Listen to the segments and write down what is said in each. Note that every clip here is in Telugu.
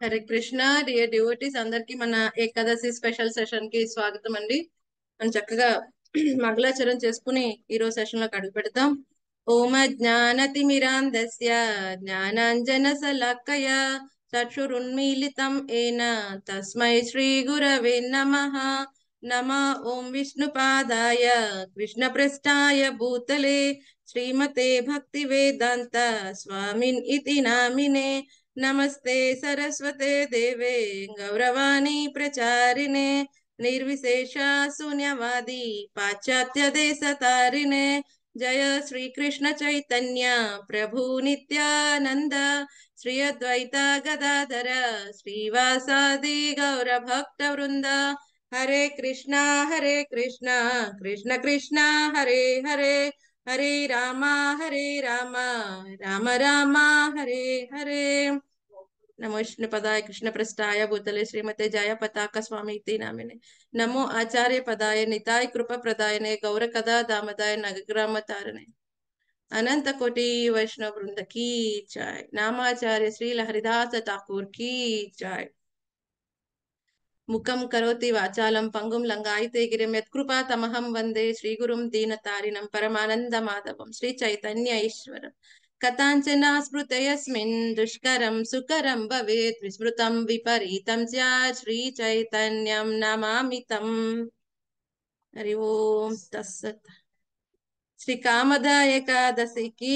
హరే కృష్ణ డియర్ డివోటీస్ అందరికి మన ఏకాదశి స్పెషల్ సెషన్ కి స్వాగతం అండి మనం చక్కగా మంగళాచరం చేసుకుని ఈ రోజు సెషన్ లోకి అడుగు పెడతాం ఓమ జ్ఞానతిమిరాంధస్య జ్ఞానాంజన శలాకయ చక్షురున్మీలితం ఏన తస్మై శ్రీ గురవే నమః నమ ఓం విష్ణుపాదాయ కృష్ణప్రస్థాయ భూతలే శ్రీమతే భక్తి వేదాంత స్వామిన్ ఇతి నామినే నమస్తే సరస్వతే దేవే గౌరవాణి ప్రచారిణే నిర్విశేష శూన్యవాది పాశ్చాత్య దేశ తారిణే జయ శ్రీకృష్ణ చైతన్య ప్రభు నిత్యానంద శ్రీ అద్వైత గదాధర శ్రీవాసాది గౌర భక్త వృంద హరే కృష్ణ హరే కృష్ణ కృష్ణ కృష్ణ హరే హరే హరే రామ హరే రామ రామ రామ హరే హరే నమో విష్ణు పదాయ కృష్ణ ప్రస్థాయ భూతలే శ్రీమతే జయ పతాక స్వామి ఇతి నామినే నమో ఆచార్య పదాయ నితాయ కృప ప్రదాయనే గౌర కథా దామదాయ నగగ్రామ తారణే అనంత కోటి వైష్ణవ బృంద కీ జాయ్ నామాచార్య శ్రీ హరిదాస ఠాకూర్ కీ జాయ్ ముఖం కరోతి వాచాలం పంగుం లంగాయితే గిరిం యత్కృపా తమహం వందే శ్రీగురుం దీనతారిణం పరమానంద మాధవం శ్రీ చైతన్య ఈశ్వరం కథాంచన స్మృతయస్మిన్ దుష్కరం సుకరం భవేత్ విస్మృతం విపరీతం స్యాత్ శ్రీ చైతన్యం నమామితం హరి ఓం తస్సత్ శ్రీ కామద ఏకాదశికి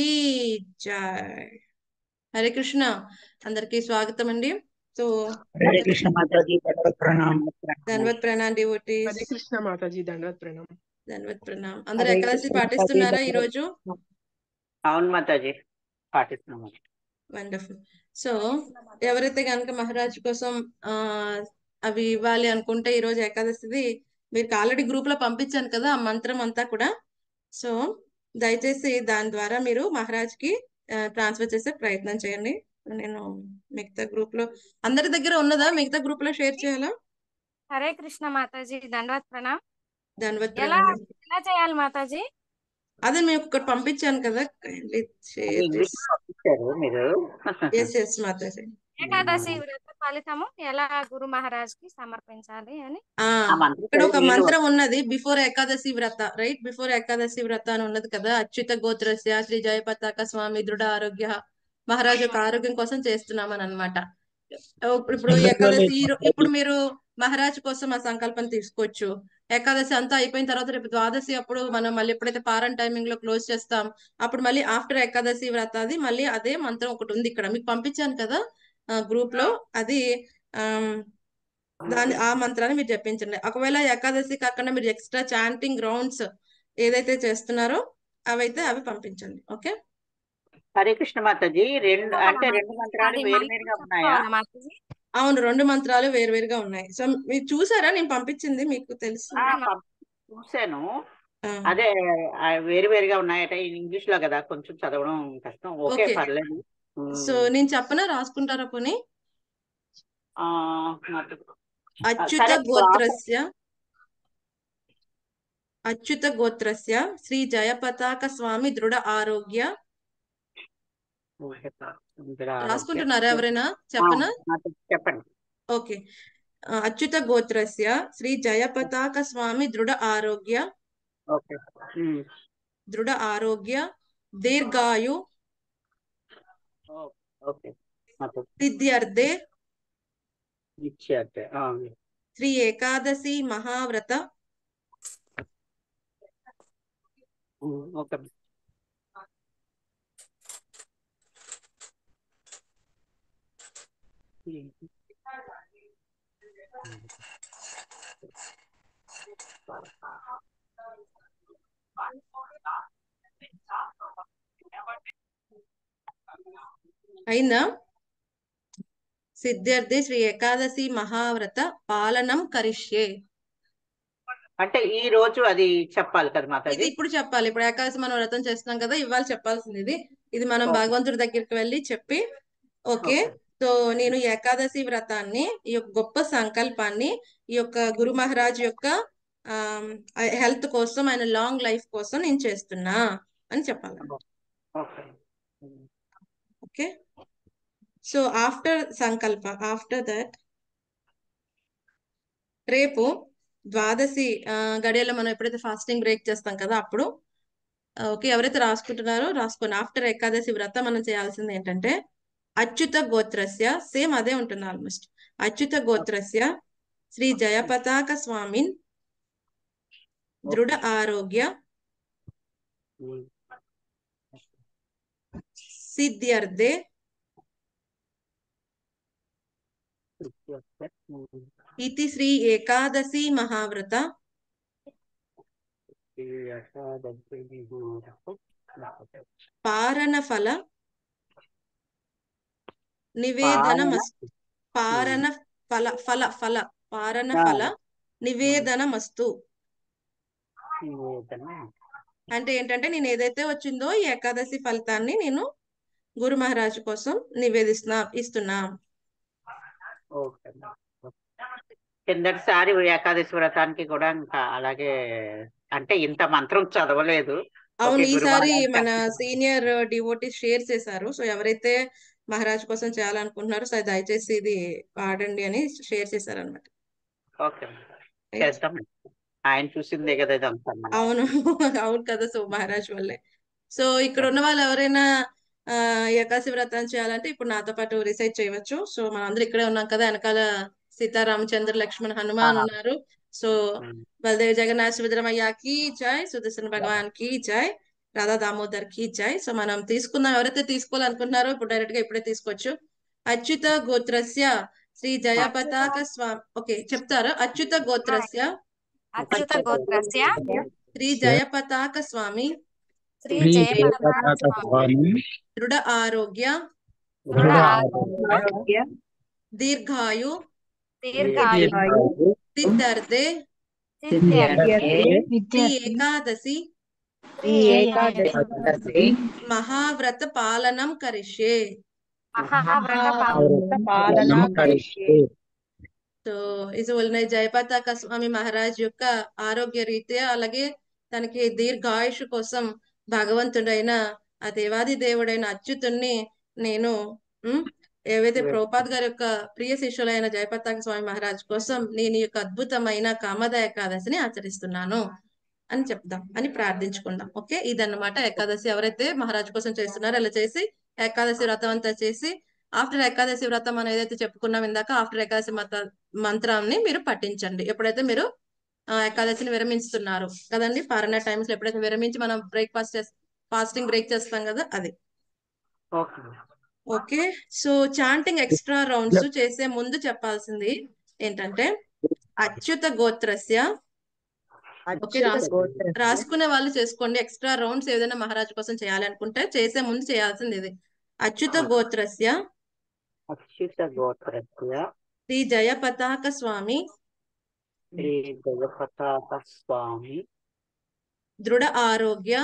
జై హరే కృష్ణ అందరికీ స్వాగతం అండి సో హరే కృష్ణ మాతాజీ భగవత్ ప్రణామ్ ధన్వత్ ప్రణాం డివోటీస్ హరే కృష్ణ మాతాజీ దండవత్ ప్రణాం ధన్వత్ ప్రణాం అందరు హరే ఏకాదశి కృష్ణ పాటిస్తున్నారా మాతాజీ, ఈ రోజు అవును మాతాజీ పాటిస్తున్నాము వండర్ఫుల్ సో ఎవరైతే గనుక మహారాజ్ కోసం ఆ అవి ఇవ్వాలి అనుకుంటే ఈ రోజు ఏకాదశిది మీరు ఆల్రెడీ గ్రూప్ లో పంపించాను కదా ఆ మంత్రం అంతా కూడా సో దయచేసి దాని ద్వారా మీరు మహారాజ్ కి ట్రాన్స్ఫర్ చేసే ప్రయత్నం చేయండి నేను మిగతా గ్రూప్ లో అందరి దగ్గర ఉన్నదా మిగతా గ్రూప్ లో షేర్ చేయాలా హరే కృష్ణ మాతాజీ దండవత్ ప్రణామ్ ధన్వత్ ఎలా ప్రణాం ఎలా చేయాలి మాతాజీ అదే మేము ఒకటి పంపించాను కదా షేర్ ఇంగ్లీష్ పంపించారు మీరు ఎస్ ఎస్ మాతాజీ ఏకాదశి వ్రత ఫలితము ఎలా గురు మహారాజ్ కి సమర్పించాలి అని ఆ ఆ మంత్రం ఇక్కడ ఒక చదివి మంత్రం ఉన్నది బిఫోర్ ఏకాదశి వ్రత రైట్ బిఫోర్ ఏకాదశి వ్రత అని ఉన్నది కదా అచ్యుత గోత్రస్య శ్రీ జయపతాక స్వామి దృఢ ఆరోగ్య మహారాజు యొక్క ఆరోగ్యం కోసం చేస్తున్నామని అనమాట ఇప్పుడు ఏకాదశి ఈ రో- ఇప్పుడు మీరు మహారాజ్ కోసం ఆ సంకల్పం తీసుకోవచ్చు ఏకాదశి అంతా అయిపోయిన తర్వాత రేపు ద్వాదశి అప్పుడు మనం మళ్ళీ ఎప్పుడైతే పారన్ టైమింగ్ లో క్లోజ్ చేస్తాం అప్పుడు మళ్ళీ ఆఫ్టర్ ఏకాదశి వ్రతాది మళ్ళీ అదే మంత్రం ఒకటి ఉంది ఇక్కడ మీకు పంపించాను కదా గ్రూప్ లో అది ఆమ్, దాని ఆ మంత్రాన్ని మీరు జపించండి ఒకవేళ ఏకాదశి కాకుండా మీరు ఎక్స్ట్రా చాంటింగ్ రౌండ్స్ ఏదైతే చేస్తున్నారో అవైతే అవి పంపించండి ఓకే హరే కృష్ణ మాతాజీ రెండు అంటే రెండు మంత్రాలు అది వేరు మంత్రం వేరుగా ఉన్నాయా చెప్పుకోవాలా మాతాజీ అవును రెండు మంత్రాలు వేరువేరుగా ఉన్నాయి సో మీరు చూసారా నేను పంపించింది మీకు తెలుసు ఆ, పం- చూశాను ఆ, అదే ఆ, వేరు వేరుగా ఉన్నాయట ఇంగ్లీష్ లో కదా కొంచెం చదవడం కష్టం ఓకే ఓకే పర్లేదు ఉమ్, సో నేను చెప్పనా రాసుకుంటారా పోనీ ఆ, నాకు- అచ్యుత సరే గోత్రస్య అచ్యుత గోత్రస్య శ్రీ జయపతాక స్వామి దృఢ ఆరోగ్య రాసుకుంటున్నారా ఎవరైనా చెప్పనా నాకు చెప్పండి ఓకే ఆ, అచ్యుత గోత్రస్య శ్రీ జయపతాక స్వామి దృఢ ఆరోగ్య ఓకే ఉమ్, దృఢ ఆరోగ్య దీర్ఘాయు ఓ- ఓకే మాతాజీ సిద్ధ్యర్థే ఇచ్చేస్తే ఆ, శ్రీ ఏకాదశి మహావ్రత ఉమ్, ఓకే అయిందా సిద్ధ్యర్థే శ్రీ ఏకాదశి మహావ్రత పాలనం కరిష్యే అంటే ఈ రోజు అది చెప్పాలి కదా ఇది మాతాజీ ఇప్పుడు చెప్పాలి ఇప్పుడు ఏకాదశి మనం వ్రతం చేస్తున్నాం కదా ఇవాళ చెప్పాల్సింది ఇది ఇది మనం ఓకే భగవంతుడి దగ్గరికి వెళ్ళి చెప్పి ఓకే ఓకే సో నేను ఈ ఏకాదశి వ్రతాన్ని ఈ యొక్క గొప్ప సంకల్పాన్ని ఈ యొక్క గురు మహారాజ్ యొక్క హెల్త్ కోసం ఆయన లాంగ్ లైఫ్ కోసం నేను చేస్తున్నా అని చెప్పాలి ఓకే ఓకే సో ఆఫ్టర్ సంకల్ప ఆఫ్టర్ దట్ రేపు ద్వాదశి ఆ, గడియల్లో మనం ఎప్పుడైతే ఫాస్టింగ్ బ్రేక్ చేస్తాం కదా అప్పుడు ఆ, ఓకే ఎవరైతే రాసుకుంటున్నారో రాసుకోండి ఆఫ్టర్ ఏకాదశి వ్రతం మనం చేయాల్సింది ఏంటంటే అచ్యుత గోత్రస్య సేమ్ అదే ఉంటుంది ఆల్మోస్ట్ అచ్యుత గోత్రస్య శ్రీ జయపతాక స్వామిన్ దృఢ ఆరోగ్య సిద్ధ్యర్థే ఇతి శ్రీ ఏకాదశి మహావ్రత పారణ ఫల నివేదనమస్తు పారణ ఫల ఫల ఫల పారణ ఫల నివేదనమస్తు అంటే ఏంటంటే నేను ఏదైతే వచ్చిందో ఈ ఏకాదశి ఫలితాన్ని నేను గురు మహారాజు కోసం నివేదిస్తున్నా ఇస్తున్నా ఓకే కిందటిసారి ఏకాదశి వ్రతానికి కూడా ఇంకా అలాగే అంటే ఇంత మంత్రం చదవలేదు అవును ఓకే, గురు ఈసారి మహారాజ్ మన ఖచ్చితంగా. సీనియర్ డివోటీ షేర్ చేశారు సో ఎవరైతే మహారాజ్ కోసం చేయాలనుకుంటున్నారో సో దయచేసి ఇది వాడండి అని షేర్ చేశారు అనమాట ఓకే చేద్దాం ఆయన చూసిందే కదా ఇదంతా మనం. అవును అవును కదా సో మహారాజ్ వల్లే సో ఇక్కడ ఉన్న వాళ్ళు ఎవరైనా ఆ ఏకాశి వ్రతం చేయాలంటే ఇప్పుడు నాతో పాటు రిసైడ్ చేయవచ్చు సో మనందరం ఇక్కడే ఉన్నాం కదా వెనకాల సీతారామచంద్ర లక్ష్మణ్ హనుమాన్ ఆ. ఉన్నారు సో ఉమ్. బలదేవ్ జగన్నాథ్ సుభద్రమయ్య కి జై సుదర్శన భగవాన్ కి జై రాధా దామోదర్ కి జై సో మనం తీసుకుందాం ఎవరైతే తీసుకోవాలనుకుంటున్నారో ఇప్పుడు డైరెక్ట్ గా ఇప్పుడే తీసుకోవచ్చు అచ్యుత గోత్రస్య శ్రీ జయపతాక స్వామి ఓకే చెప్తారా అచ్యుత గోత్రస్య అచ్యుత గోత్రస్య శ్రీ జయపతాక స్వామి శ్రీ శ్రీ జయపతాక జయపతాక స్వామి స్వామి దృఢ ఆరోగ్య దృఢ దృఢ ఆరోగ్య దీర్ఘాయు దీర్ఘాయు దీర్ఘాయు సిద్ధార్థే సిద్ధ్యర్థే శ్రీ ఏకాదశి శ్రీ ఏకాదశి మహావ్రత పాలనం కరిష్యే మహావ్రత పాలనం కరిష్యే సో ఇది ఉన్నాయి జయపతాక స్వామి మహారాజ్ యొక్క ఆరోగ్య రీత్యా అలాగే తనకి దీర్ఘాయుష్ కోసం భగవంతుడైన ఆ దేవాది దేవుడైన అచ్యుతుణ్ణి నేను ఉమ్, ఏవైతే ప్రభుపాద్ గారి యొక్క ప్రియ శిష్యులైన జయపతాక స్వామి మహారాజ్ కోసం నేను ఈ యొక్క అద్భుతమైన కామద ఏకాదశిని ఆచరిస్తున్నాను అని చెప్దాం అని ప్రార్థించుకుందాం ఓకే ఇదన్నమాట ఏకాదశి ఎవరైతే మహారాజ్ కోసం చేస్తున్నారో అలా చేసి ఏకాదశి వ్రతం అంతా చేసి ఆఫ్టర్ ఏకాదశి వ్రతం మనం ఏదైతే చెప్పుకున్నాం ఇందాక ఆఫ్టర్ ఏకాదశి మత మంత్రాన్ని మీరు పఠించండి ఎప్పుడైతే మీరు ఆ, ఏకాదశిని విరమిస్తున్నారు కదండి పారణ టైమ్స్ లో ఎప్పుడైతే విరమించి మనం బ్రేక్ఫాస్ట్ చేస్తాం ఫాస్టింగ్ బ్రేక్ చేస్తాం కదా అది okay okay so chanting extra rounds చేసే ముందు చెప్పాల్సింది ఏంటంటే అచ్యుత గోత్రస్య ఓకే రాసు రాసుకునే వాళ్ళు చేసుకోండి ఎక్స్ట్రా రౌండ్స్ ఏదైనా మహారాజు కోసం చేయాలనుకుంటే చేసే ముందు చేయాల్సింది ఇది అచ్యుత గోత్రస్య అచ్యుత గోత్రస్య శ్రీ జయపతాక స్వామి శ్రీ జగపతాక స్వామి దృఢ ఆరోగ్య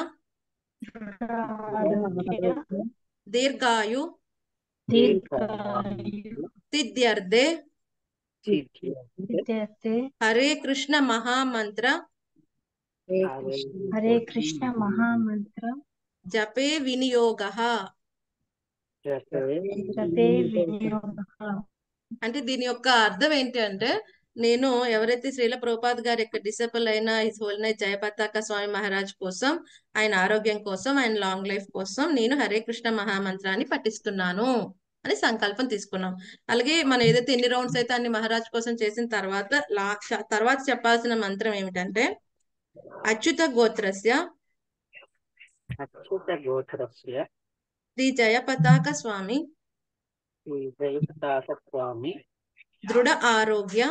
దీర్ఘాయు సిద్ధ్యర్థే హరే కృష్ణ మహామంత్ర హరే కృష్ణ మహామంత్ర జపే వినియోగ జపే వినియోగ అంటే దీని యొక్క అర్థం ఏంటి అంటే నేను ఎవరైతే శ్రీల ప్రభుపాద్ గారి యొక్క డిసెబుల్ అయిన హిస్ హోల్నెస్ జయపతాక స్వామి మహారాజ్ కోసం ఆయన ఆరోగ్యం కోసం ఆయన లాంగ్ లైఫ్ కోసం నేను హరే కృష్ణ మహామంత్రాన్ని పఠిస్తున్నాను అని సంకల్పం తీసుకున్నాం అలాగే మనం ఏదైతే ఎన్ని రౌండ్స్ అయితే అన్ని మహారాజ్ కోసం చేసిన తర్వాత లాక్ష తర్వాత చెప్పాల్సిన మంత్రం ఏమిటంటే అచ్యుత గోత్రస్య అచ్యుత గోత్రస్య శ్రీ జయపతాక స్వామి శ్రీ జయపతాక స్వామి దృఢ ఆరోగ్య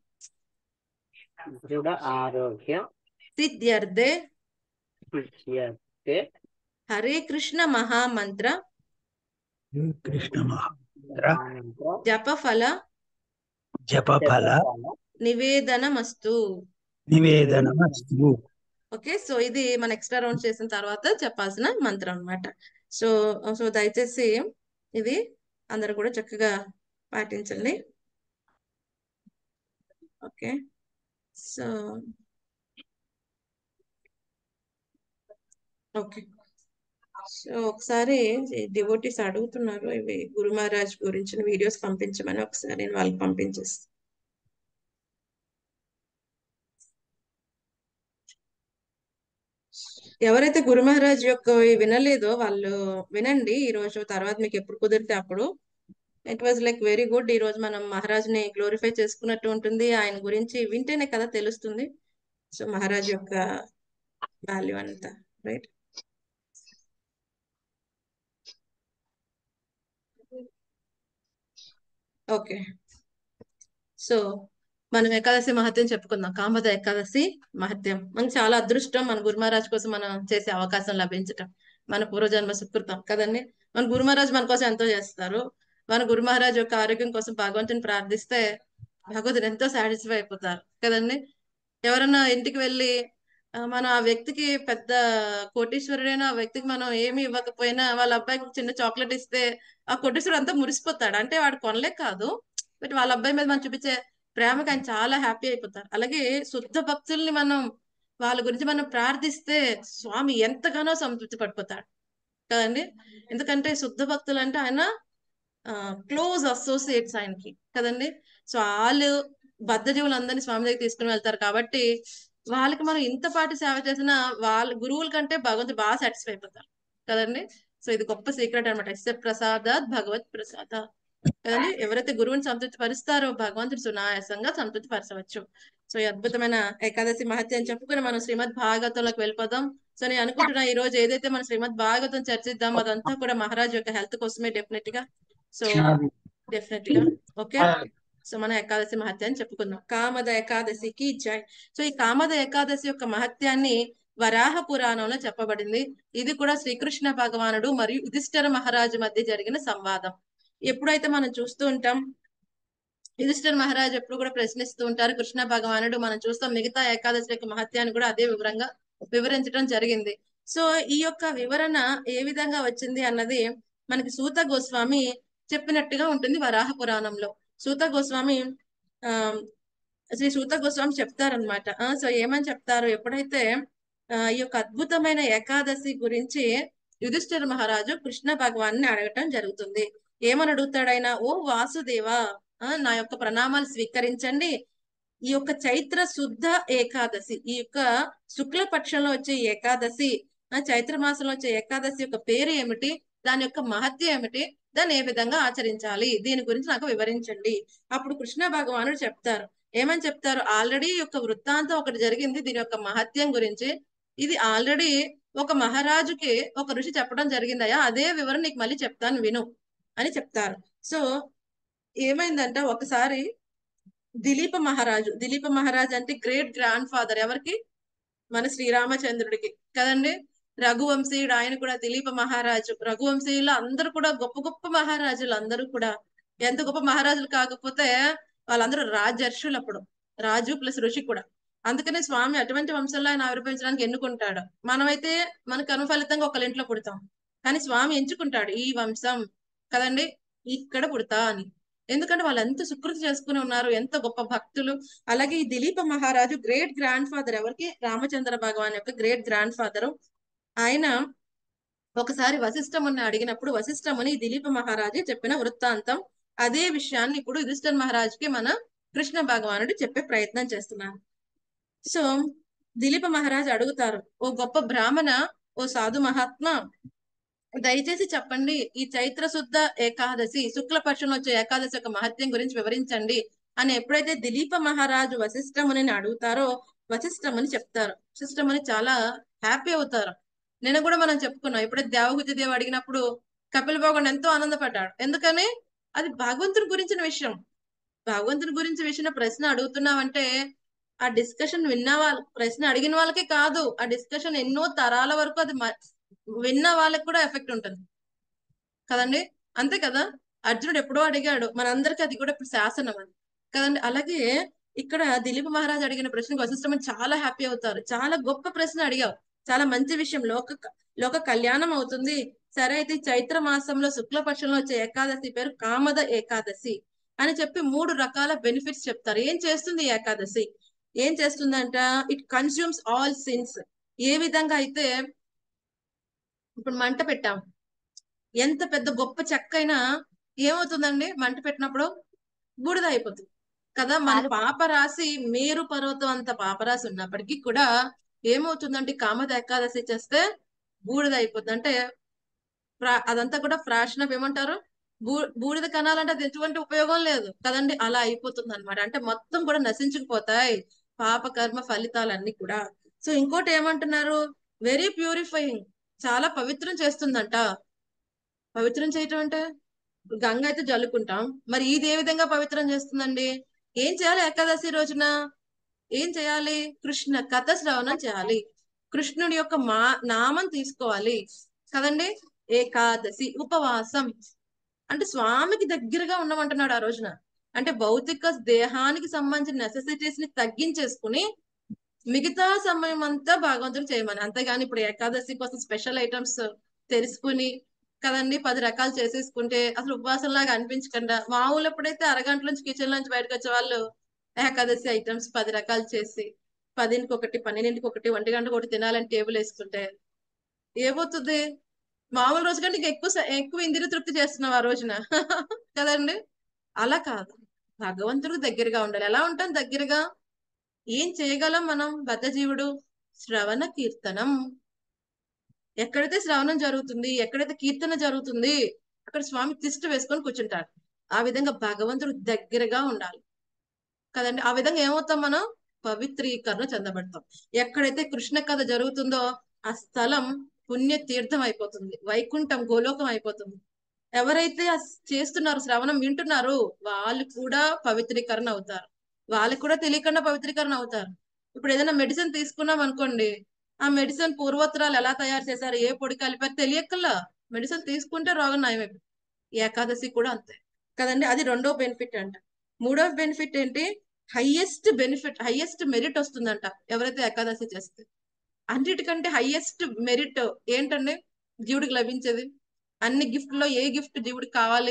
దృఢ ఆరోగ్య సిద్ధ్యర్థే విద్యతే హరే కృష్ణ మహామంత్ర కృష్ణ మహామంత్ర జపఫల జపఫల నివేదనమస్తు నివేదనమస్తు ఓకే సో ఇది మన ఎక్స్ట్రా రౌండ్ చేసిన తర్వాత చెప్పాల్సిన మంత్రం అన్నమాట సో సో దయచేసి ఇది అందరూ కూడా చక్కగా పాటించండి ఓకే సో ఓకే సో ఒకసారి డివోటీస్ అడుగుతున్నారు ఇవి గురు మహారాజ్ గురించిన వీడియోస్ పంపించమని ఒకసారి నేను వాళ్ళకి పంపించేస్తాను ఎవరైతే గురు మహారాజ్ యొక్క వినలేదో వాళ్ళు వినండి ఈ రోజు తర్వాత మీకు ఎప్పుడు కుదిరితే అప్పుడు it was like very good ఈ రోజు మనం మహారాజ్ ని గ్లోరిఫై చేసుకున్నట్టు ఉంటుంది ఆయన గురించి వింటేనే కదా తెలుస్తుంది సో మహారాజ్ యొక్క వాల్యూ అంతా రైట్ ఓకే సో మనం ఏకాదశి మహత్యం చెప్పుకుందాం కామద ఏకాదశి మహత్యం మనకు చాలా అదృష్టం మన గురు మహారాజ్ కోసం మనం చేసే అవకాశం లభించటం మన పూర్వజన్మ సుకృతం కదండి మన గురు మహారాజ్ మన కోసం ఎంతో చేస్తారు మన గురు మహారాజ్ యొక్క ఆరోగ్యం కోసం భగవంతుని ప్రార్థిస్తే భగవంతుడు ఎంతో సాటిస్ఫై అయిపోతారు కదండి ఎవరన్నా ఇంటికి వెళ్ళి ఆ, మనం ఆ వ్యక్తికి పెద్ద కోటీశ్వరుడైన ఆ వ్యక్తికి మనం ఏమి ఇవ్వకపోయినా వాళ్ళ అబ్బాయికి ఒక చిన్న చాక్లెట్ ఇస్తే ఆ కోటీశ్వరుడు అంతా మురిసిపోతాడు అంటే వాడు కొనలే కాదు బట్ వాళ్ళ అబ్బాయి మీద మనం చూపించే ప్రేమకి ఆయన చాలా హ్యాపీ అయిపోతారు అలాగే శుద్ధ భక్తుల్ని మనం వాళ్ళ గురించి మనం ప్రార్థిస్తే స్వామి ఎంతగానో సంతృప్తి పడిపోతాడు కదండి ఎందుకంటే శుద్ధ భక్తులు అంటే ఆయన క్లోజ్ అసోసియేట్స్ ఆయనకి కదండి సో వాళ్ళు బద్ధజీవులందరినీ స్వామి దగ్గర తీసుకుని వెళ్తారు కాబట్టి వాళ్ళకి మనం ఇంతపాటి సేవ చేసిన వాళ్ళ గురువుల కంటే భగవంతుడు బాగా సాటిస్ఫై అయిపోతారు కదండి సో ఇది గొప్ప సీక్రెట్ అనమాట ఎస్ ప్రసాదాత్ భగవత్ ప్రసాద కదండి ఎవరైతే గురువుని సంతృప్తి పరుస్తారో భగవంతుడు సునాయాసంగా సంతృప్తి పరచవచ్చు సో ఈ అద్భుతమైన ఏకాదశి మహత్యం చెప్పుకుని మనం శ్రీమద్ భాగవతంలోకి వెళ్ళిపోదాం సో నేను అనుకుంటున్నా ఈ రోజు ఏదైతే మనం శ్రీమద్ భాగవతం చర్చిద్దాం అదంతా కూడా మహారాజ్ యొక్క హెల్త్ కోసమే డెఫినెట్ గా సో డెఫినెట్ గా ఓకే సో మనం ఏకాదశి మహత్యాన్ని చెప్పుకుందాం కామద ఏకాదశికి జై సో ఈ కామద ఏకాదశి యొక్క మహత్యాన్ని వరాహ పురాణంలో చెప్పబడింది ఇది కూడా శ్రీకృష్ణ భగవానుడు మరియు యుధిష్ఠిర మహారాజు మధ్య జరిగిన సంవాదం ఎప్పుడైతే మనం చూస్తూ ఉంటాం యుధిష్ఠిర మహారాజు ఎప్పుడు కూడా ప్రశ్నిస్తూ ఉంటారు కృష్ణ భగవానుడు మనం చూస్తాం మిగతా ఏకాదశి యొక్క మహత్యాన్ని కూడా అదే వివరంగా వివరించడం జరిగింది సో ఈ యొక్క వివరణ ఏ విధంగా వచ్చింది అన్నది మనకి సూత గోస్వామి చెప్పినట్టుగా ఉంటుంది వరాహ పురాణంలో సూత గోస్వామి ఆ శ్రీ సూత గోస్వామి చెప్తారనమాట సో ఏమని చెప్తారు ఎప్పుడైతే ఆ, ఈ యొక్క అద్భుతమైన ఏకాదశి గురించి యుధిష్ఠిర మహారాజు కృష్ణ భగవాన్ని అడగటం జరుగుతుంది ఏమని అడుగుతాడైనా ఓ వాసుదేవా ఆ, నా యొక్క ప్రణామాలు స్వీకరించండి ఈ యొక్క చైత్ర శుద్ధ ఏకాదశి ఈ యొక్క శుక్ల పక్షంలో వచ్చే ఈ ఏకాదశి ఆ చైత్ర మాసంలో వచ్చే ఏకాదశి యొక్క పేరు ఏమిటి దాని యొక్క మహత్యం ఏమిటి దాన్ని ఏ విధంగా ఆచరించాలి దీని గురించి నాకు వివరించండి అప్పుడు కృష్ణ భగవానుడు చెప్తారు ఏమని చెప్తారు ఆల్రెడీ యొక్క వృత్తాంతం ఒకటి జరిగింది దీని యొక్క మహత్యం గురించి ఇది ఆల్రెడీ ఒక మహారాజుకి ఒక ఋషి చెప్పడం జరిగిందయ్యా అదే వివరణ నీకు మళ్ళీ చెప్తాను విను అని చెప్తారు సో ఏమైందంటే ఒకసారి దిలీప మహారాజు దిలీప మహారాజు అంటే గ్రేట్ గ్రాండ్ ఫాదర్ ఎవరికి మన శ్రీరామచంద్రుడికి కదండి రఘువంశీయుడు ఆయన కూడా దిలీప మహారాజు రఘువంశీయులు అందరూ కూడా గొప్ప గొప్ప మహారాజులు అందరూ కూడా ఎంత గొప్ప మహారాజులు కాకపోతే వాళ్ళందరూ రాజర్షులు అప్పుడు రాజు ప్లస్ ఋషి కూడా అందుకనే స్వామి అటువంటి వంశంలో ఆయన ఆవిర్భవించడానికి ఎన్నుకుంటాడు మనమైతే మనకు అనుఫలితంగా ఒకళ్ళ ఇంట్లో పుడతాం కానీ స్వామి ఎంచుకుంటాడు ఈ వంశం కదండి ఇక్కడ పుడతా అని ఎందుకంటే వాళ్ళు ఎంత సుకృతి చేసుకుని ఉన్నారు ఎంత గొప్ప భక్తులు అలాగే ఈ దిలీప మహారాజు గ్రేట్ గ్రాండ్ ఫాదర్ ఎవరికి రామచంద్ర భగవాన్ యొక్క గ్రేట్ గ్రాండ్ ఫాదర్ ఆయన ఒకసారి వశిష్ఠముని అడిగినప్పుడు వశిష్ఠముని దిలీప మహారాజు చెప్పిన వృత్తాంతం అదే విషయాన్ని ఇప్పుడు యుధిష్ఠిర్ మహారాజుకి మన కృష్ణ భగవానుడు చెప్పే ప్రయత్నం చేస్తున్నారు సో దిలీప మహారాజు అడుగుతారు ఓ గొప్ప బ్రాహ్మణ ఓ సాధు మహాత్మా దయచేసి చెప్పండి ఈ చైత్ర శుద్ధ ఏకాదశి శుక్లపక్షంలో వచ్చే ఏకాదశి యొక్క మహత్యం గురించి వివరించండి అని ఎప్పుడైతే దిలీప మహారాజు వశిష్ఠముని అడుగుతారో వశిష్ఠముని చెప్తారు వశిష్ఠముని చాలా హ్యాపీ అవుతారు నేను కూడా మనం చెప్పుకున్నాం ఎప్పుడైతే దేవహుతి దేవి అడిగినప్పుడు కపిల్ భగవాన్ ఎంతో ఆనందపడ్డాడు ఎందుకని అది భగవంతుని గురించిన విషయం భగవంతుని గురించి విషయం ప్రశ్న అడుగుతున్నావంటే ఆ డిస్కషన్ విన్న వాళ్ళ ప్రశ్న అడిగిన వాళ్ళకే కాదు ఆ డిస్కషన్ ఎన్నో తరాల వరకు అది మ- విన్న వాళ్ళకి కూడా ఎఫెక్ట్ ఉంటుంది కదండి అంతే కదా అర్జునుడు ఎప్పుడో అడిగాడు మనందరికి అది కూడా ఇప్పుడు శాసనం అది కదండి అలాగే ఇక్కడ దిలీప్ మహారాజ్ అడిగిన ప్రశ్నకు వశిష్ఠమని చాలా హ్యాపీ అవుతారు చాలా గొప్ప ప్రశ్న అడిగావు చాలా మంచి విషయం లోక లోక కళ్యాణం అవుతుంది సరే అయితే ఈ చైత్ర మాసంలో శుక్లపక్షంలో వచ్చే ఏకాదశి పేరు కామద ఏకాదశి అని చెప్పి మూడు రకాల బెనిఫిట్స్ చెప్తారు ఏం చేస్తుంది ఈ ఏకాదశి ఏం చేస్తుందంట ఇట్ కన్స్యూమ్స్ ఆల్ సిన్స్ ఏ విధంగా అయితే ఇప్పుడు మంట పెట్టాం ఎంత పెద్ద గొప్ప చెక్క అయినా ఏమవుతుందండి మంట పెట్టినప్పుడు బూడిద అయిపోతుంది కదా మన కాలిపోతుంది. పాపరాశి మేరు పర్వతం అంత పాపరాశి ఉన్నప్పటికీ కూడా ఏమవుతుందంటే కామత ఏకాదశి చేస్తే బూడిద అయిపోతుంది అంటే ఫ్రా- అదంతా కూడా ఫ్రాక్షన్ ఆఫ్ ఏమంటారు బూ బూడిద కనాలంటే అది ఎటువంటి ఉపయోగం లేదు కదండి అలా అయిపోతుంది అనమాట అంటే మొత్తం కూడా నశించుకుపోతాయి పాప కర్మ ఫలితాలన్నీ కూడా సో ఇంకోటి ఏమంటున్నారు వెరీ ప్యూరిఫైయింగ్ చాలా పవిత్రం చేస్తుందంట పవిత్రం చేయటం అంటే గంగ అయితే జల్లుకుంటాం మరి ఇది ఏ విధంగా పవిత్రం చేస్తుందండి ఏం చేయాలి ఏకాదశి రోజున ఏం చేయాలి కృష్ణ కథ శ్రవణం చేయాలి కృష్ణుడి యొక్క మా నామం తీసుకోవాలి కదండి ఏకాదశి ఉపవాసం అంటే స్వామికి దగ్గరగా ఉండమంటున్నాడు ఆ రోజున అంటే భౌతిక దేహానికి సంబంధించిన నెసెసిటీస్ ని తగ్గించేసుకుని మిగతా సమయం అంతా భగవంతుడు చేయమని అంతేగాని ఇప్పుడు ఏకాదశి కోసం స్పెషల్ ఐటమ్స్ తెలుసుకుని కదండి పది రకాలు చేసేసుకుంటే అసలు ఉపవాసం లాగా అనిపించకుండా మామూలు ఎప్పుడైతే అరగంట నుంచి కిచెన్ నుంచి బయటకు వచ్చే వాళ్ళు ఏకాదశి ఐటమ్స్ పది రకాలు చేసి పదింటికి ఒకటి పన్నెండింటికి ఒకటి ఒంటి గంటకు ఒకటి తినాలని టేబుల్ వేసుకుంటే ఏమవుతుంది మామూలు రోజు కంటే ఇంకా ఎక్కువ స- ఎక్కువ ఇంద్రియ తృప్తి చేస్తున్నావు ఆ రోజున కదండి అలా కాదు భగవంతుడికి దగ్గరగా ఉండాలి ఎలా ఉంటాం దగ్గరగా ఏం చేయగలం మనం బద్ధజీవుడు శ్రవణ కీర్తనం ఎక్కడైతే శ్రవణం జరుగుతుంది ఎక్కడైతే కీర్తన జరుగుతుంది అక్కడ స్వామి తిష్ట వేసుకొని కూర్చుంటాడు ఆ విధంగా భగవంతుడు దగ్గరగా ఉండాలి కదండి ఆ విధంగా ఏమవుతాం మనం పవిత్రీకరణ చెందబడతాం ఎక్కడైతే కృష్ణ కథ జరుగుతుందో ఆ స్థలం పుణ్య తీర్థం అయిపోతుంది వైకుంఠం గోలోకం అయిపోతుంది ఎవరైతే ఆ చేస్తున్నారు శ్రవణం వింటున్నారు వాళ్ళు కూడా పవిత్రీకరణ అవుతారు వాళ్ళకి కూడా తెలియకుండా పవిత్రీకరణ అవుతారు ఇప్పుడు ఏదైనా మెడిసిన్ తీసుకున్నాం అనుకోండి ఆ మెడిసిన్ పూర్వోత్తరాలు ఎలా తయారు చేశారు ఏ పొడి కలిపారు తెలియకల్లా మెడిసిన్ తీసుకుంటే రోగం నయమైపోతుంది ఏకాదశి కూడా అంతే కదండి అది రెండో బెనిఫిట్ అంట మూడో బెనిఫిట్ ఏంటి హైయెస్ట్ బెనిఫిట్ హైయెస్ట్ మెరిట్ వస్తుందంట ఎవరైతే ఏకాదశి చేస్తే అన్నిటికంటే హైయెస్ట్ మెరిట్ ఏంటండి జీవుడికి లభించేది అన్ని గిఫ్ట్ లో ఏ గిఫ్ట్ జీవుడికి కావాలి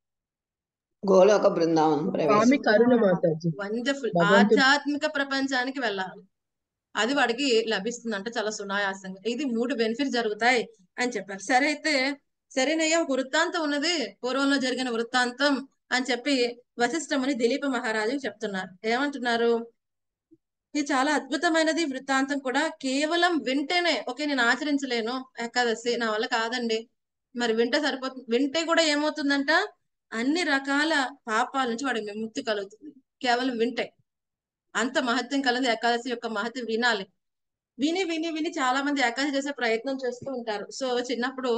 గోలోక బృందావనం స్వామి ప్రవేశం కరుణ మాతాజీ వండర్ఫుల్ భగవంతుడు ఆధ్యాత్మిక ప్రపంచానికి వెళ్ళాలి అది వాడికి లభిస్తుంది అంటే చాలా సునాయాసంగా ఇది మూడు బెనిఫిట్స్ జరుగుతాయి అని చెప్పారు సరే అయితే సరేనయ్యా ఒక వృత్తాంతం ఉన్నది పూర్వంలో జరిగిన వృత్తాంతం అని చెప్పి వశిష్ఠముని దిలీప మహారాజు చెప్తున్నారు ఏమంటున్నారు ఇది చాలా అద్భుతమైనది ఈ వృత్తాంతం కూడా కేవలం వింటేనే ఓకే నేను ఆచరించలేను ఏకాదశి నా వల్ల కాదండి మరి వింటే సరిపోతుంది వింటే కూడా ఏమవుతుందంట అన్ని రకాల పాపాల నుంచి వాడికి విముక్తి కలుగుతుంది కేవలం వింటే అంత మహత్యం కలది ఏకాదశి యొక్క మహత్యం వినాలి విని విని విని చాలా మంది ఏకాదశి చేసే ప్రయత్నం చేస్తూ ఉంటారు సో చిన్నప్పుడు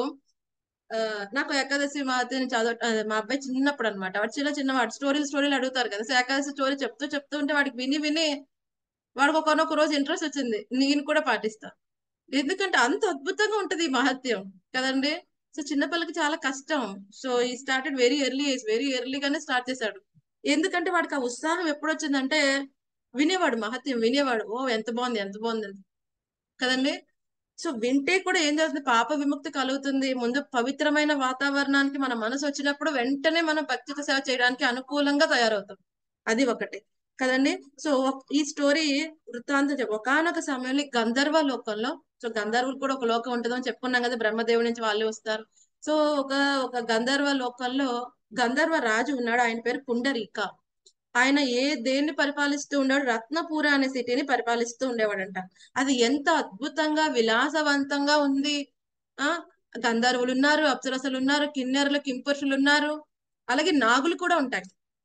ఆ, నాకు ఏకాదశి మహత్యం చదవ ఆ, మా అబ్బాయి చిన్నప్పుడు అనమాట వాడు చిన్న చిన్నవాడు స్టోరీలు స్టోరీలు అడుగుతారు కదా సో ఏకాదశి స్టోరీ చెప్తూ చెప్తూ ఉంటే వాడికి విని విని వాడికి ఒకనొక రోజు ఇంట్రెస్ట్ వచ్చింది నేను కూడా పాటిస్తా ఎందుకంటే అంత అద్భుతంగా ఉంటది ఈ మహత్యం కదండి సో చిన్నపిల్లకి చాలా కష్టం సో ఈ started very early age very ఎర్లీగానే స్టార్ట్ చేశాడు ఎందుకంటే వాడికి ఆ ఉత్సాహం ఎప్పుడు వచ్చిందంటే వినేవాడు మహత్యం వినేవాడు ఓ ఎంత బాగుంది ఎంత బాగుంది అని. కదండి సో వింటే కూడా ఏం జరుగుతుంది పాప విముక్తి కలుగుతుంది ముందు పవిత్రమైన వాతావరణానికి మన మనసు వచ్చినప్పుడు వెంటనే మనం భక్తితో సేవ చేయడానికి అనుకూలంగా తయారవుతాం అది ఒకటి కదండి సో ఒక- ఈ స్టోరీ వృత్తాంతం చెప్పు ఒకనొక సమయంలో ఈ గంధర్వ లోకంలో సో గంధర్వులు కూడా ఒక లోకం ఉంటుందని చెప్పుకున్నాం కదా బ్రహ్మదేవుడి నుంచి వాళ్ళు వస్తారు సో ఒక ఒక గంధర్వ లోకంలో గంధర్వ రాజు ఉన్నాడు ఆయన పేరు పుండరీక ఆయన ఏ దేన్ని పరిపాలిస్తూ ఉన్నాడు రత్నపూర అనే సిటీని పరిపాలిస్తూ ఉండేవాడంట అది ఎంత అద్భుతంగా విలాసవంతంగా ఉంది ఆ గంధర్వులు ఉన్నారు అప్సరసలు ఉన్నారు కిన్నెరలు కింపురుషులు ఉన్నారు అలాగే నాగులు కూడా ఉంటాయి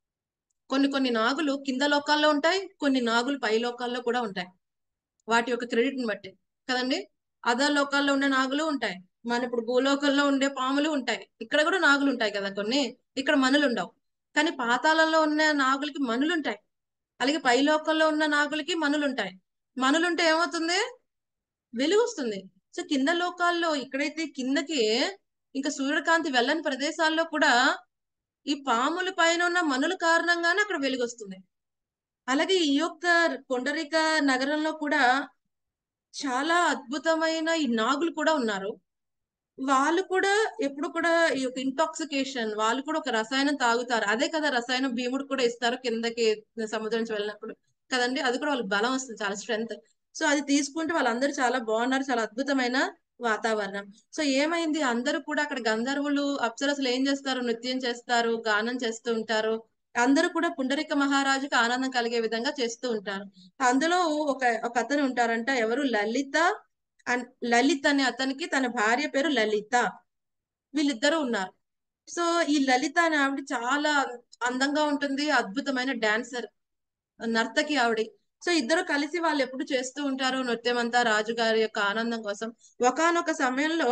కొన్ని కొన్ని నాగులు కింద లోకాల్లో ఉంటాయి కొన్ని నాగులు పై లోకాల్లో కూడా ఉంటాయి వాటి యొక్క క్రెడిట్ ని బట్టి కదండి అదర్ లోకాల్లో ఉండే నాగులు ఉంటాయి మన ఇప్పుడు భూలోకంలో ఉండే పాములు ఉంటాయి ఇక్కడ కూడా నాగులు ఉంటాయి కదా కొన్ని ఇక్కడ మనులు ఉండవు కానీ పాతాళంలో ఉన్న నాగులకి మనులు ఉంటాయి అలాగే పై లోకంలో ఉన్న నాగులకి మనులు ఉంటాయి మనులుంటే ఏమవుతుంది వెలుగు వస్తుంది సో కింద లోకాల్లో ఇక్కడైతే కిందకి ఇంకా సూర్యకాంతి వెళ్ళని ప్రదేశాల్లో కూడా ఈ పాముల పైన ఉన్న మనుల కారణంగానే అక్కడ వెలుగు వస్తుంది అలాగే ఈ యొక్క కొండరిక నగరంలో కూడా చాలా అద్భుతమైన ఈ నాగులు కూడా ఉన్నారు వాళ్ళు కూడా ఎప్పుడు కూడా ఈ యొక్క ఇంటాక్సికేషన్ వాళ్ళు కూడా ఒక రసాయనం తాగుతారు అదే కదా రసాయనం భీముడు కూడా ఇస్తారు కిందకి సముద్రం నుంచి వెళ్ళినప్పుడు కదండి అది కూడా వాళ్ళకి బలం వస్తుంది చాలా స్ట్రెంగ్త్ సో అది తీసుకుంటే వాళ్ళందరూ చాలా బాగున్నారు చాలా అద్భుతమైన వాతావరణం సో ఏమైంది అందరూ కూడా అక్కడ గంధర్వులు అప్సరసులు ఏం చేస్తారు నృత్యం చేస్తారు గానం చేస్తూ ఉంటారు అందరూ కూడా పుండరీక మహారాజుకి ఆనందం కలిగే విధంగా చేస్తూ ఉంటారు అందులో ఒక ఒక అతను ఉంటారంట ఎవరు లలిత అన్- లలిత్ అనే అతనికి తన భార్య పేరు లలిత వీళ్ళిద్దరూ ఉన్నారు సో ఈ లలిత అనే ఆవిడ చాలా అందంగా ఉంటుంది అద్భుతమైన డాన్సర్ నర్తకి ఆవిడ సో ఇద్దరు కలిసి వాళ్ళు ఎప్పుడు చేస్తూ ఉంటారు నృత్యం అంతా రాజుగారి యొక్క ఆనందం కోసం ఒకానొక సమయంలో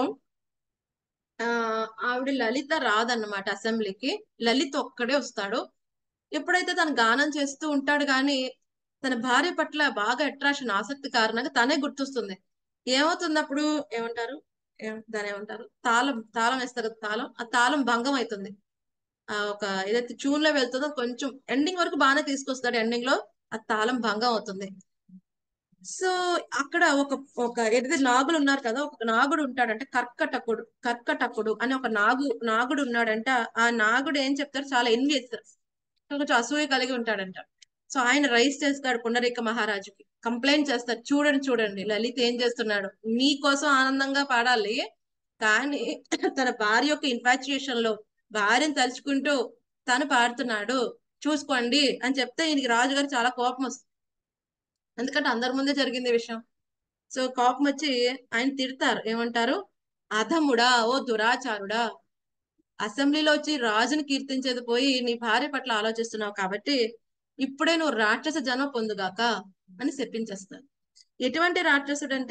ఆ ఆవిడ లలిత రాదన్నమాట అసెంబ్లీకి లలిత్ ఒక్కడే వస్తాడు ఎప్పుడైతే తను గానం చేస్తూ ఉంటాడు కానీ తన భార్య పట్ల బాగా అట్రాక్షన్ ఆసక్తి కారణంగా తనే గుర్తొస్తుంది ఏమవుతుంది అప్పుడు ఏమంటారు ఏం- దాని ఏమంటారు తాళం తాళం వేస్తారు కదా, తాళం ఆ తాళం భంగం అవుతుంది ఆ ఒక ఏదైతే ట్యూన్ లో వెళ్తుందో కొంచెం ఎండింగ్ వరకు బాగానే తీసుకొస్తాడు ఎండింగ్ లో ఆ తాళం భంగం అవుతుంది సో అక్కడ ఒక ఒక ఏదైతే నాగులు ఉన్నారు కదా ఒక నాగుడు ఉంటాడంటే కర్కటకుడు కర్కటకుడు అని ఒక నాగు నాగుడు ఉన్నాడంట ఆ నాగుడు ఏం చెప్తారు చాలా ఎన్వియస్ కొంచెం అసూయ కలిగి ఉంటాడంట సో ఆయన రైస్ చేస్తాడు పుండరీక మహారాజుకి కంప్లైంట్ చేస్తాడు చూడండి చూడండి లలిత్ ఏం చేస్తున్నాడు మీకోసం ఆనందంగా పాడాలి కానీ తన భార్య యొక్క ఇన్ఫాచ్యుయేషన్ లో భార్యను తలుచుకుంటూ తను పాడుతున్నాడు చూసుకోండి అని చెప్తే ఈయనకి రాజుగారు చాలా కోపం వస్తుంది ఎందుకంటే అందరి ముందే జరిగింది ఈ విషయం సో కోపం వచ్చి ఆయన తిడతారు ఏమంటారు అధముడా ఓ దురాచారుడా అసెంబ్లీలో వచ్చి రాజుని కీర్తించేది పోయి నీ భార్య పట్ల ఆలోచిస్తున్నావు కాబట్టి ఇప్పుడే నువ్వు రాక్షస జన్మ పొందుగాక అని చెప్పించేస్తారు ఎటువంటి రాక్షసుడంట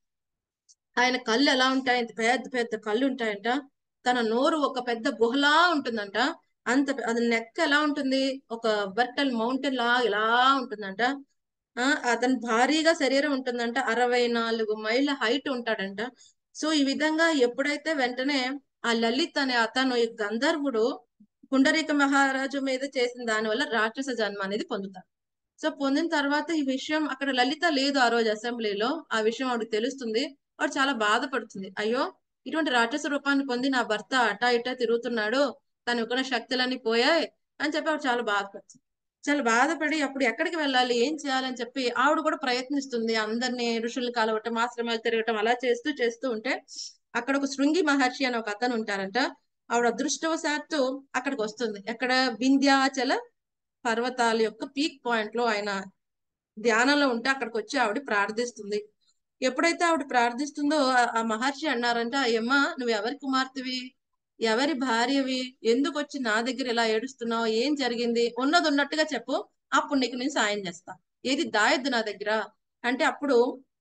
ఆయన కళ్ళు ఎలా ఉంటాయంట పెద్ద పెద్ద కళ్ళు ఉంటాయంట తన నోరు ఒక పెద్ద గుహలా ఉంటుందంట అంత పె- అది నెక్ ఎలా ఉంటుంది ఒక బర్టల్ మౌంటైన్ లా ఇలా ఉంటుందంట ఆ అతను భారీగా శరీరం ఉంటుందంట అరవై నాలుగు మైళ్ళ హైట్ ఉంటాడంట సో ఈ విధంగా ఎప్పుడైతే వెంటనే ఆ లలిత్ అనే అతను ఈ గంధర్వుడు పుండరీక మహారాజు మీద చేసిన దాని వల్ల రాక్షస జన్మ అనేది పొందుతాడు సో పొందిన తర్వాత ఈ విషయం అక్కడ లలిత లేదు ఆ రోజు అసెంబ్లీలో ఆ విషయం ఆవిడకి తెలుస్తుంది ఆవిడ చాలా బాధపడుతుంది అయ్యో ఇటువంటి రాక్షస రూపాన్ని పొంది నా భర్త అటా ఇటా తిరుగుతున్నాడు తనకున్న శక్తులన్నీ పోయాయి అని చెప్పి ఆవిడ చాలా బాధపడుతుంది చాలా బాధపడి అప్పుడు ఎక్కడికి వెళ్ళాలి ఏం చేయాలని చెప్పి ఆవిడ కూడా ప్రయత్నిస్తుంది అందరినీ ఋషుల్ని కలవటం ఆశ్రమాలు తిరగటం అలా చేస్తూ చేస్తూ ఉంటే అక్కడ ఒక శృంగి మహర్షి అని ఒక అతను ఉంటారంట ఆవిడ అదృష్టవశాత్తు అక్కడికి వస్తుంది ఎక్కడ వింధ్యాచల పర్వతాల యొక్క పీక్ పాయింట్ లో ఆయన ధ్యానంలో ఉంటే అక్కడికి వచ్చి ఆవిడ ప్రార్థిస్తుంది ఎప్పుడైతే ఆవిడ ప్రార్థిస్తుందో ఆ- ఆ మహర్షి అన్నారంట అయ్యమ్మ నువ్వు ఎవరి కుమార్తెవి ఎవరి భార్యవి ఎందుకు వచ్చి నా దగ్గర ఇలా ఏడుస్తున్నావు ఏం జరిగింది ఉన్నది ఉన్నట్టుగా చెప్పు అప్పుడు నీకు నేను సాయం చేస్తా ఏది దాయద్దు నా దగ్గర అంటే అప్పుడు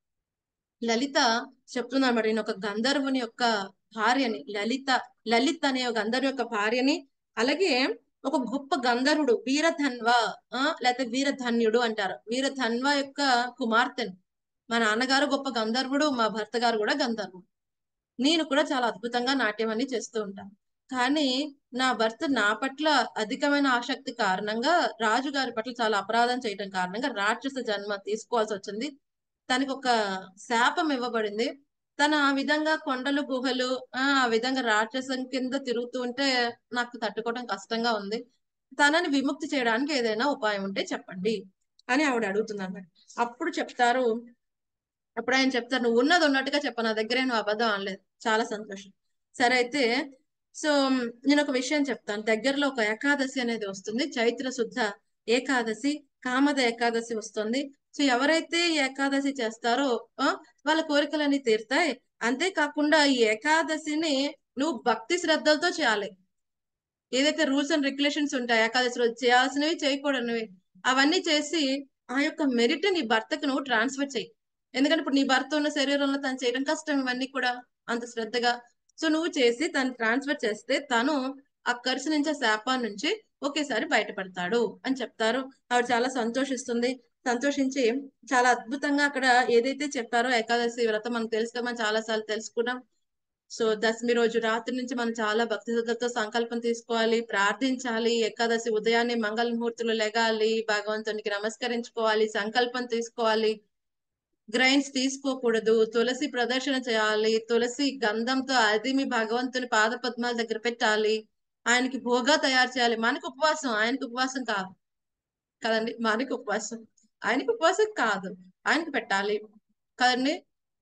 లలిత చెప్తున్నారు మరి నేను ఒక గంధర్వుని యొక్క భార్యని లలిత లలిత్ అనే ఒక గంధర్వు యొక్క భార్యని అలాగే ఒక గొప్ప గంధర్వుడు వీరధన్వ ఆ లేకపోతే వీరధన్యుడు అంటారు వీరధన్వ యొక్క కుమార్తెను మా నాన్నగారు గొప్ప గంధర్వుడు మా భర్త గారు కూడా గంధర్వుడు నేను కూడా చాలా అద్భుతంగా నాట్యం అన్ని చేస్తూ ఉంటాను కానీ నా భర్త నా పట్ల అధికమైన ఆసక్తి కారణంగా రాజుగారి పట్ల చాలా అపరాధం చేయడం కారణంగా రాక్షస జన్మ తీసుకోవాల్సి వచ్చింది తనకి ఒక శాపం ఇవ్వబడింది తను ఆ విధంగా కొండలు గుహలు ఆ ఆ విధంగా రాక్షసం కింద తిరుగుతూ ఉంటే నాకు తట్టుకోవడం కష్టంగా ఉంది తనని విముక్తి చేయడానికి ఏదైనా ఉపాయం ఉంటే చెప్పండి అని ఆవిడ అడుగుతుంది అన్నమాట అప్పుడు చెప్తారు అప్పుడు ఆయన చెప్తారు నువ్వు ఉన్నది ఉన్నట్టుగా చెప్ప నా దగ్గరే నువ్వు అబద్ధం అనలేదు చాలా సంతోషం సరే అయితే సో నేను ఒక విషయం చెప్తాను దగ్గరలో ఒక ఏకాదశి అనేది వస్తుంది చైత్ర శుద్ధ ఏకాదశి కామద ఏకాదశి వస్తుంది సో ఎవరైతే ఈ ఏకాదశి చేస్తారో ఆ, వాళ్ళ కోరికలన్నీ తీరుతాయి అంతేకాకుండా ఈ ఏకాదశిని నువ్వు భక్తి శ్రద్ధలతో చేయాలి ఏదైతే రూల్స్ అండ్ రెగ్యులేషన్స్ ఉంటాయి ఏకాదశి రోజు చేయాల్సినవి చేయకూడనివి అవన్నీ చేసి ఆ యొక్క మెరిట్ నీ భర్తకు నువ్వు ట్రాన్స్ఫర్ చేయి ఎందుకంటే ఇప్పుడు నీ భర్త ఉన్న శరీరంలో తను చేయడం కష్టం ఇవన్నీ కూడా అంత శ్రద్ధగా సో నువ్వు చేసి తను ట్రాన్స్ఫర్ చేస్తే తను ఆ ఖర్చు నుంచి ఆ శాపం నుంచి ఒకేసారి బయటపడతాడు అని చెప్తారు ఆవిడ చాలా సంతోషిస్తుంది సంతోషించి చాలా అద్భుతంగా అక్కడ ఏదైతే చెప్పారో ఏకాదశి వ్రతం మనకు తెలుసు కదా మనం చాలా సార్లు తెలుసుకున్నాం సో దశమి రోజు రాత్రి నుంచి మనం చాలా భక్తి శ్రద్ధతో సంకల్పం తీసుకోవాలి ప్రార్థించాలి ఏకాదశి ఉదయాన్నే మంగళ ముహూర్తులు లెగాలి భగవంతునికి నమస్కరించుకోవాలి సంకల్పం తీసుకోవాలి గ్రైన్స్ తీసుకోకూడదు తులసి ప్రదర్శన చేయాలి తులసి గంధంతో అది మీ భగవంతుని పాద పద్మాల దగ్గర పెట్టాలి ఆయనకి భోగా తయారు చేయాలి మనకు ఉపవాసం ఆయనకు ఉపవాసం కాదు కదండి మనకి ఉపవాసం ఆయనకి ఉపవాసం కాదు ఆయనకి పెట్టాలి కదండి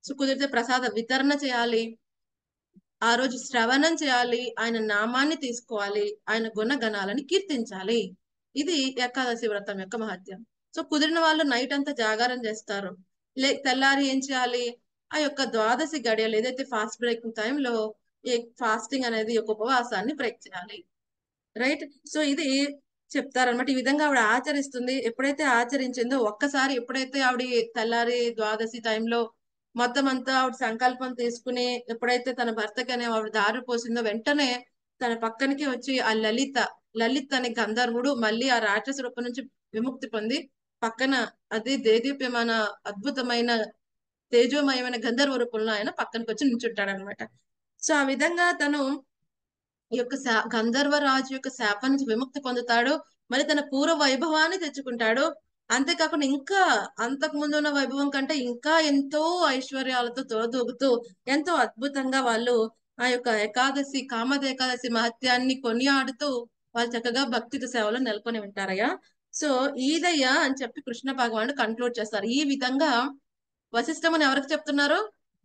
సో కుదిరితే ప్రసాద వితరణ చేయాలి ఆ రోజు శ్రవణం చేయాలి ఆయన నామాన్ని తీసుకోవాలి ఆయన గుణగణాలని కీర్తించాలి ఇది ఏకాదశి వ్రతం యొక్క మహత్యం సో కుదిరిన వాళ్ళు నైట్ అంతా జాగారం చేస్తారు లే తెల్లారి ఏం చేయాలి ఆ యొక్క ద్వాదశి గడియలు ఏదైతే ఫాస్ట్ బ్రేకింగ్ టైంలో ఈ ఫాస్టింగ్ అనేది ఒక ఉపవాసాన్ని బ్రేక్ చేయాలి రైట్ సో ఇది చెప్తారనమాట ఈ విధంగా ఆవిడ ఆచరిస్తుంది ఎప్పుడైతే ఆచరించిందో ఒక్కసారి ఎప్పుడైతే ఆవిడ తెల్లారి ద్వాదశి టైంలో మొత్తం అంతా ఆవిడ సంకల్పం తీసుకుని ఎప్పుడైతే తన భర్తకి అనే ఆవిడ దారి పోసిందో వెంటనే తన పక్కనికి వచ్చి ఆ లలిత లలిత్ అనే గంధర్వుడు మళ్ళీ ఆ రాక్షస రూపం నుంచి విముక్తి పొంది పక్కన అది దేదీప్యమైన అద్భుతమైన తేజోమయమైన గంధర్వ రూపంలో ఆయన పక్కనకి వచ్చి నించుంటాడు అనమాట సో ఆ విధంగా తను ఈ యొక్క శా- గంధర్వ రాజు యొక్క శాపం నుంచి విముక్తి పొందుతాడు మరి తన పూర్వ వైభవాన్ని తెచ్చుకుంటాడు అంతేకాకుండా ఇంకా అంతకు ముందు ఉన్న వైభవం కంటే ఇంకా ఎంతో ఐశ్వర్యాలతో తోదూగుతూ ఎంతో అద్భుతంగా వాళ్ళు ఆ యొక్క ఏకాదశి కామద ఏకాదశి మహత్యాన్ని కొనియాడుతూ వాళ్ళు చక్కగా భక్తితో సేవలో నెలకొని ఉంటారయ్యా సో ఈదయ్యా అని చెప్పి కృష్ణ భగవానుడు కంక్లూడ్ చేస్తారు ఈ విధంగా వశిష్టమని ఎవరికి చెప్తున్నారు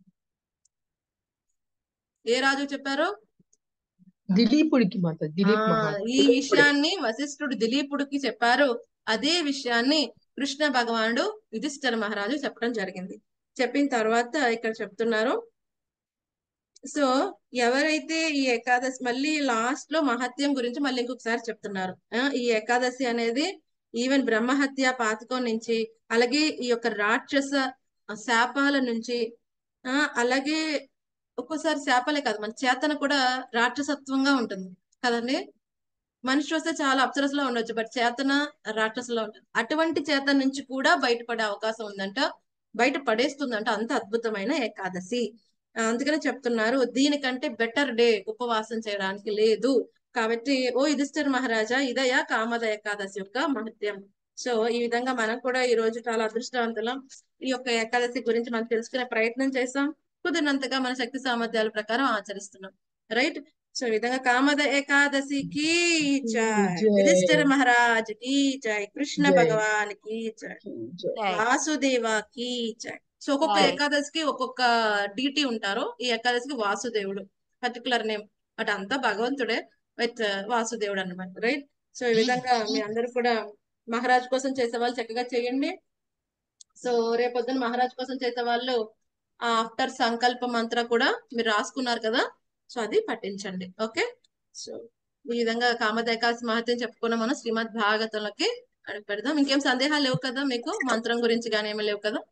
ఏ రాజు చెప్పారు దిలీపుడికి మాత ఆ దిలీప్ మహారాజ్ ఈ విషయాన్ని వశిష్ఠుడు దిలీపుడికి చెప్పారు అదే విషయాన్ని కృష్ణ భగవానుడు యుధిష్ఠిర మహారాజు చెప్పడం జరిగింది చెప్పిన తర్వాత ఇక్కడ చెప్తున్నారు సో ఎవరైతే ఈ ఏకాదశి మళ్ళీ లాస్ట్ లో మహత్యం గురించి మళ్ళీ ఇంకొకసారి చెప్తున్నారు ఆ, ఈ ఏకాదశి అనేది ఈవెన్ బ్రహ్మహత్య పాతకం నుంచి అలాగే ఈ యొక్క రాక్షస శాపాల నుంచి ఆ అలాగే ఒక్కోసారి శాపాలే కాదు మన చేతన కూడా రాక్షసత్వంగా ఉంటుంది కదండి మనిషి వస్తే చాలా అప్సరసలో ఉండొచ్చు బట్ చేతన రాక్షసులో ఉంటుంది అటువంటి చేతన నుంచి కూడా బయటపడే అవకాశం ఉందంట బయట పడేస్తుందంట అంత అద్భుతమైన ఏకాదశి ఆ, అందుకనే చెప్తున్నారు దీనికంటే బెటర్ డే ఉపవాసం చేయడానికి లేదు కాబట్టి ఓ యుధిష్ఠిర మహారాజా ఇదయా కామద ఏకాదశి యొక్క మహత్యం సో ఈ విధంగా మనం కూడా ఈ రోజు చాలా అదృష్టవంతులం ఈ యొక్క ఏకాదశి గురించి మనం తెలుసుకునే ప్రయత్నం చేసాం కుదిరినంతగా మన శక్తి సామర్థ్యాల ప్రకారం ఆచరిస్తున్నాం రైట్ సో ఈ విధంగా కామద ఏకాదశికి జై జై. యుధిష్ఠిర మహారాజ్ కి జై కృష్ణ జై. భగవాన్ కి జై జై. జై వాసుదేవ కి జై సో ఒక్కొక్క జై. ఏకాదశికి ఒక్కొక్క డిటి ఉంటారు ఈ ఏకాదశికి వాసుదేవుడు పర్టికులర్ నేమ్ బట్ అంతా భగవంతుడే విత్ వాసుదేవుడు అన్నమాట రైట్ సో ఈ విధంగా మీ అందరూ కూడా మహారాజ్ కోసం చేసే వాళ్ళు చక్కగా చేయండి సో రేపొద్దున మహారాజ్ కోసం చేసే వాళ్ళు ఆఫ్టర్ సంకల్ప మంత్ర కూడా మీరు రాసుకున్నారు కదా సో అది పఠించండి ఓకే సో ఈ విధంగా కామద ఏకాదశి మహత్యం చెప్పుకున్న మనం శ్రీమద్ భాగవతంలోకి అడుగు పెడదాం ఇంకేం సందేహాలు లేవు కదా మీకు మంత్రం గురించి కానీ ఏమీ లేవు కదా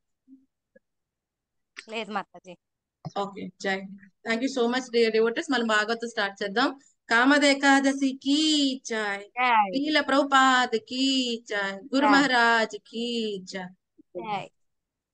లేదు మాతాజీ ఓకే జై thank you so much devotees మళ్ళీ భాగవతం స్టార్ట్ చేద్దాం కామద ఏకాదశి కీ జై జై లీల ప్రభుపాద్ కీ జై గురు జై. మహారాజ్ కీ జై జై